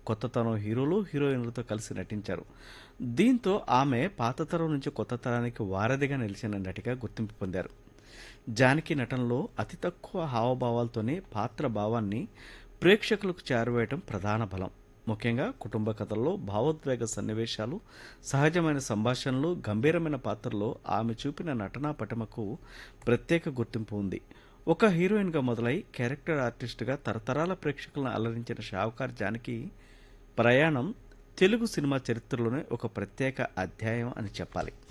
కొత్తతరం హీరోలు హీరోయిన్లతో కలిసి నటించారు దీంతో ఆమె పాత తరం నుంచి కొత్త తరానికి వారధిగా నిలిచిన నటిగా గుర్తింపు పొందారు జానకి నటనలో అతి తక్కువ హావభావాలతోనే పాత్ర భావాన్ని ప్రేక్షకులకు చేరవేయటం ప్రధాన బలం ముఖ్యంగా కుటుంబ కథల్లో భావోద్వేగ సన్నివేశాలు సహజమైన సంభాషణలు గంభీరమైన పాత్రలో ఆమె చూపిన నటనా పటిమకు ప్రత్యేక గుర్తింపు ఉంది ఒక హీరోయిన్గా మొదలై క్యారెక్టర్ ఆర్టిస్ట్గా తరతరాల ప్రేక్షకులను అలరించిన షావుకార్ జానకి ప్రయాణం తెలుగు సినిమా చరిత్రలోనే ఒక ప్రత్యేక అధ్యాయం అని చెప్పాలి